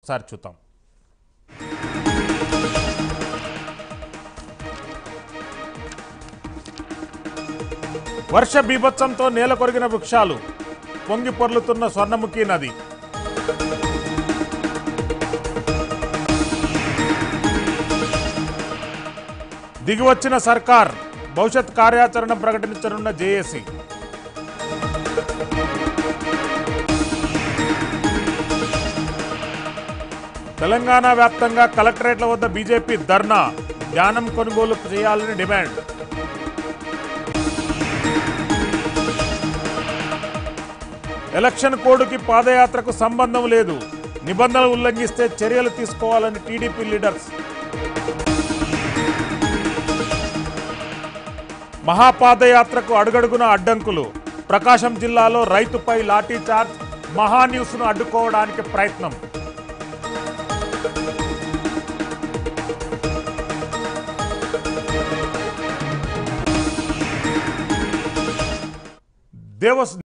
ఒకసారి చూద్దాం వర్ష బీభత్సంతో నేల కొరిగిన వృక్షాలు పొంగి పొర్లుతున్న స్వర్ణముఖి నది దిగివచ్చిన సర్కార్ భవిష్యత్ కార్యాచరణ ప్రకటించనున్న జేఏసీ తెలంగాణ వ్యాప్తంగా కలెక్టరేట్ల వద్ద బీజేపీ ధర్నా ధ్యానం కొనుగోలు చేయాలని డిమాండ్ ఎలక్షన్ కోడ్కి పాదయాత్రకు సంబంధం లేదు నిబంధనలు ఉల్లంఘిస్తే చర్యలు తీసుకోవాలని టీడీపీ లీడర్స్ మహాపాదయాత్రకు అడుగడుగున అడ్డంకులు ప్రకాశం జిల్లాలో రైతుపై లాఠీచార్జ్ మహాన్యూస్ను అడ్డుకోవడానికి ప్రయత్నం దేవస్